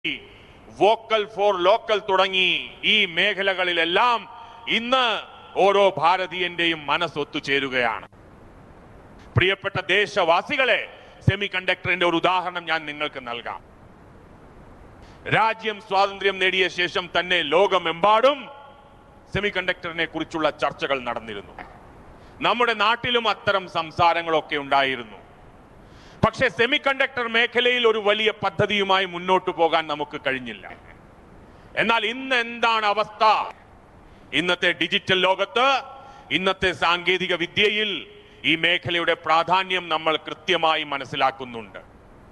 vocal for local തുടങ്ങി ഈ മേഖലകളിലെല്ലാം ഇന്ന് ഓരോ ഭാരതീയന്റെയും മനസ്സൊത്തുചേരുകയാണ് പ്രിയപ്പെട്ട ദേശവാസികളെ സെമി കണ്ടക്ടറിന്റെ ഒരു ഉദാഹരണം ഞാൻ നിങ്ങൾക്ക് നൽകാം രാജ്യം സ്വാതന്ത്ര്യം നേടിയ ശേഷം തന്നെ ലോകമെമ്പാടും സെമി കണ്ടക്ടറിനെ കുറിച്ചുള്ള ചർച്ചകൾ നടന്നിരുന്നു നമ്മുടെ നാട്ടിലും അത്തരം സംസാരങ്ങളൊക്കെ ഉണ്ടായിരുന്നു പക്ഷേ സെമി കണ്ടക്ടർ മേഖലയിൽ ഒരു വലിയ പദ്ധതിയുമായി മുന്നോട്ട് പോകാൻ നമുക്ക് കഴിഞ്ഞില്ല എന്നാൽ ഇന്ന് എന്താണ് അവസ്ഥ ഇന്നത്തെ ഡിജിറ്റൽ ലോകത്ത് ഇന്നത്തെ സാങ്കേതിക വിദ്യയിൽ ഈ മേഖലയുടെ പ്രാധാന്യം നമ്മൾ കൃത്യമായി മനസ്സിലാക്കുന്നുണ്ട്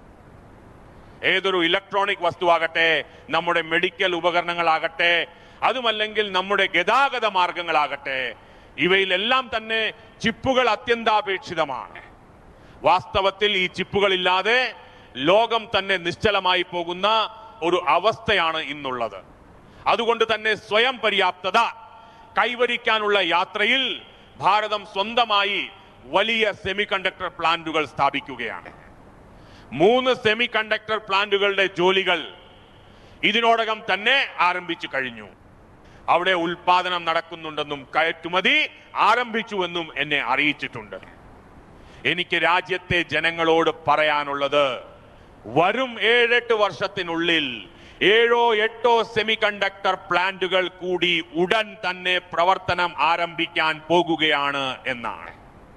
ഏതൊരു ഇലക്ട്രോണിക് വസ്തുവാകട്ടെ നമ്മുടെ മെഡിക്കൽ ഉപകരണങ്ങളാകട്ടെ അതുമല്ലെങ്കിൽ നമ്മുടെ ഗതാഗത മാർഗങ്ങളാകട്ടെ ഇവയിലെല്ലാം തന്നെ ചിപ്പുകൾ അത്യന്താപേക്ഷിതമാണ് വാസ്തവത്തിൽ ഈ ചിപ്പുകളില്ലാതെ ലോകം തന്നെ നിശ്ചലമായി പോകുന്ന ഒരു അവസ്ഥയാണ് ഇന്നുള്ളത് അതുകൊണ്ട് തന്നെ സ്വയം പര്യാപ്തത കൈവരിക്കാനുള്ള യാത്രയിൽ ഭാരതം സ്വന്തമായി വലിയ സെമി കണ്ടക്ടർ പ്ലാന്റുകൾ സ്ഥാപിക്കുകയാണ് മൂന്ന് സെമി കണ്ടക്ടർ പ്ലാന്റുകളുടെ ജോലികൾ ഇതിനോടകം തന്നെ ആരംഭിച്ചു കഴിഞ്ഞു അവിടെ ഉൽപാദനം നടക്കുന്നുണ്ടെന്നും കയറ്റുമതി ആരംഭിച്ചുവെന്നും എന്നെ അറിയിച്ചിട്ടുണ്ട് എനിക്ക് രാജ്യത്തെ ജനങ്ങളോട് പറയാനുള്ളത് വരും ഏഴെട്ട് വർഷത്തിനുള്ളിൽ ഏഴോ എട്ടോ സെമി കണ്ടക്ടർ പ്ലാന്റുകൾ കൂടി ഉടൻ തന്നെ പ്രവർത്തനം ആരംഭിക്കാൻ പോകുകയാണ് എന്നാണ്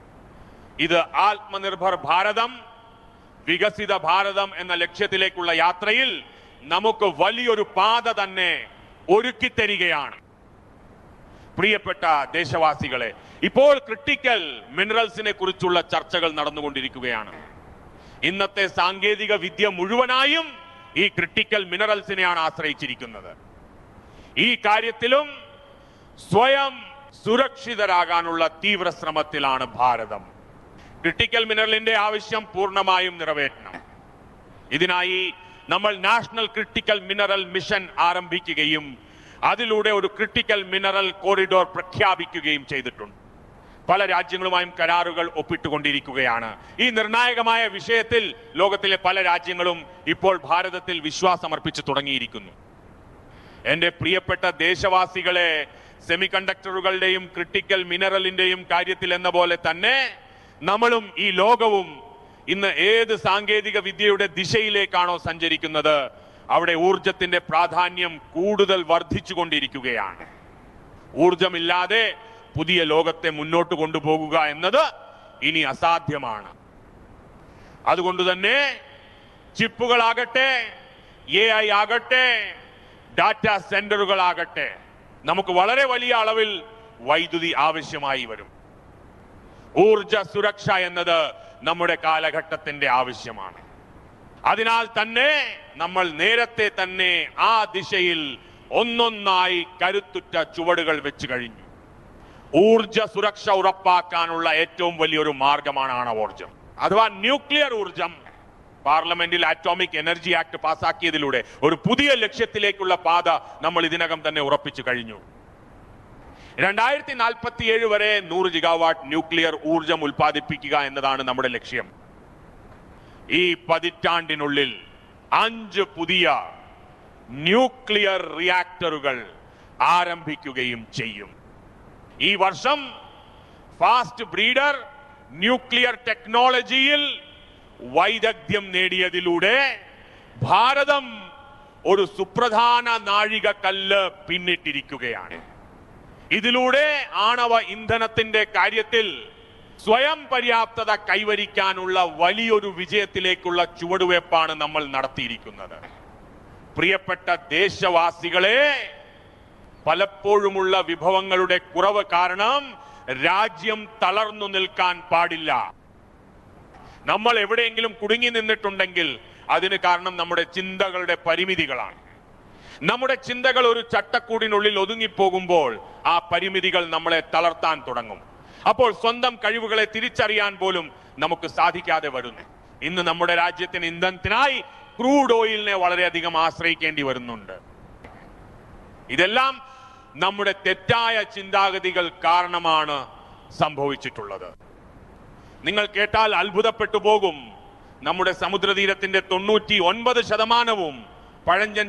ഇത് ആത്മനിർഭർ ഭാരതം വികസിത ഭാരതം എന്ന ലക്ഷ്യത്തിലേക്കുള്ള യാത്രയിൽ നമുക്ക് വലിയൊരു പാത തന്നെ ഒരുക്കി തരികയാണ് പ്രിയപ്പെട്ട ദേശവാസികളെ ഇപ്പോൾ ക്രിട്ടിക്കൽ മിനറൽസിനെ കുറിച്ചുള്ള ചർച്ചകൾ നടന്നുകൊണ്ടിരിക്കുകയാണ് ഇന്നത്തെ സാങ്കേതിക വിദ്യ മുഴുവനായും ഈ ക്രിട്ടിക്കൽ മിനറൽസിനെയാണ് ആശ്രയിച്ചിരിക്കുന്നത് ഈ കാര്യത്തിലും സ്വയം സുരക്ഷിതരാകാനുള്ള തീവ്ര ശ്രമത്തിലാണ് ഭാരതം ക്രിട്ടിക്കൽ മിനറലിന്റെ ആവശ്യം പൂർണ്ണമായും നിറവേറ്റണം ഇതിനായി നമ്മൾ നാഷണൽ ക്രിട്ടിക്കൽ മിനറൽ മിഷൻ ആരംഭിക്കുകയും അതിലൂടെ ഒരു ക്രിട്ടിക്കൽ മിനറൽ കോറിഡോർ പ്രഖ്യാപിക്കുകയും ചെയ്തിട്ടുണ്ട് പല രാജ്യങ്ങളുമായും കരാറുകൾ ഒപ്പിട്ടുകൊണ്ടിരിക്കുകയാണ് ഈ നിർണായകമായ വിഷയത്തിൽ ലോകത്തിലെ പല രാജ്യങ്ങളും ഇപ്പോൾ ഭാരതത്തിൽ വിശ്വാസമർപ്പിച്ചു തുടങ്ങിയിരിക്കുന്നു എന്റെ പ്രിയപ്പെട്ട ദേശവാസികളെ സെമി കണ്ടക്ടറുകളുടെയും ക്രിട്ടിക്കൽ മിനറലിന്റെയും കാര്യത്തിൽ എന്ന പോലെ തന്നെ നമ്മളും ഈ ലോകവും ഇന്ന് ഏത് സാങ്കേതിക വിദ്യയുടെ ദിശയിലേക്കാണോ സഞ്ചരിക്കുന്നത് അവിടെ ഊർജത്തിന്റെ പ്രാധാന്യം കൂടുതൽ വർദ്ധിച്ചുകൊണ്ടിരിക്കുകയാണ് ഊർജമില്ലാതെ പുതിയ ലോകത്തെ മുന്നോട്ട് കൊണ്ടുപോകുക എന്നത് ഇനി അസാധ്യമാണ് അതുകൊണ്ട് തന്നെ ചിപ്പുകളാകട്ടെ എ ഐ ആകട്ടെ ഡാറ്റ സെന്ററുകളാകട്ടെ നമുക്ക് വളരെ വലിയ അളവിൽ വൈദ്യുതി ആവശ്യമായി വരും ഊർജ സുരക്ഷ എന്നത് നമ്മുടെ കാലഘട്ടത്തിന്റെ ആവശ്യമാണ് അതിനാൽ തന്നെ നമ്മൾ നേരത്തെ തന്നെ ആ ദിശയിൽ ഒന്നൊന്നായി കരുത്തുറ്റ ചുവടുകൾ വെച്ച് കഴിഞ്ഞു ഊർജ സുരക്ഷ ഉറപ്പാക്കാനുള്ള ഏറ്റവും വലിയൊരു മാർഗമാണ് ആണവോർജം അഥവാ ന്യൂക്ലിയർ ഊർജം പാർലമെന്റിൽ ആറ്റോമിക് എനർജി ആക്ട് പാസാക്കിയതിലൂടെ ഒരു പുതിയ ലക്ഷ്യത്തിലേക്കുള്ള പാത നമ്മൾ ഇതിനകം തന്നെ ഉറപ്പിച്ചു കഴിഞ്ഞു രണ്ടായിരത്തി നാൽപ്പത്തിയേഴ് വരെ നൂറ് ജിഗാവാട്ട് ന്യൂക്ലിയർ ഊർജം ഉൽപ്പാദിപ്പിക്കുക എന്നതാണ് നമ്മുടെ ലക്ഷ്യം ഈ പതിറ്റാണ്ടിനുള്ളിൽ അഞ്ച് പുതിയ ന്യൂക്ലിയർ റിയാക്ടറുകൾ ആരംഭിക്കുകയും ചെയ്യും ഈ വർഷം ഫാസ്റ്റ് ബ്രീഡർ ന്യൂക്ലിയർ ടെക്നോളജിയിൽ വൈദഗ്ധ്യം നേടിയതിലൂടെ ഭാരതം ഒരു സുപ്രധാന നാഴികക്കല്ല് പിന്നിട്ടിരിക്കുകയാണ് ഇതിലൂടെ ആണവ ഇന്ധനത്തിന്റെ കാര്യത്തിൽ സ്വയം പര്യാപ്തത കൈവരിക്കാനുള്ള വലിയൊരു വിജയത്തിലേക്കുള്ള ചുവടുവയ്പ്പാണ് നമ്മൾ നടത്തിയിരിക്കുന്നത് പ്രിയപ്പെട്ട ദേശവാസികളെ പലപ്പോഴുമുള്ള വിഭവങ്ങളുടെ കുറവ് കാരണം രാജ്യം തളർന്നു നിൽക്കാൻ പാടില്ല നമ്മൾ എവിടെയെങ്കിലും കുടുങ്ങി നിന്നിട്ടുണ്ടെങ്കിൽ അതിന് കാരണം നമ്മുടെ ചിന്തകളുടെ പരിമിതികളാണ് നമ്മുടെ ചിന്തകൾ ഒരു ചട്ടക്കൂടിനുള്ളിൽ ഒതുങ്ങിപ്പോകുമ്പോൾ ആ പരിമിതികൾ നമ്മളെ തളർത്താൻ തുടങ്ങും അപ്പോൾ സ്വന്തം കഴിവുകളെ തിരിച്ചറിയാൻ പോലും നമുക്ക് സാധിക്കാതെ വരുന്നു ഇന്ന് നമ്മുടെ രാജ്യത്തിന് ഇന്ധനത്തിനായി ക്രൂഡ് ഓയിലിനെ വളരെയധികം ആശ്രയിക്കേണ്ടി വരുന്നുണ്ട് ഇതെല്ലാം നമ്മുടെ തെറ്റായ ചിന്താഗതികൾ കാരണമാണ് സംഭവിച്ചിട്ടുള്ളത് നിങ്ങൾ കേട്ടാൽ അത്ഭുതപ്പെട്ടു പോകും നമ്മുടെ സമുദ്രതീരത്തിന്റെ തൊണ്ണൂറ്റി ഒൻപത് ശതമാനവും പഴഞ്ചൻ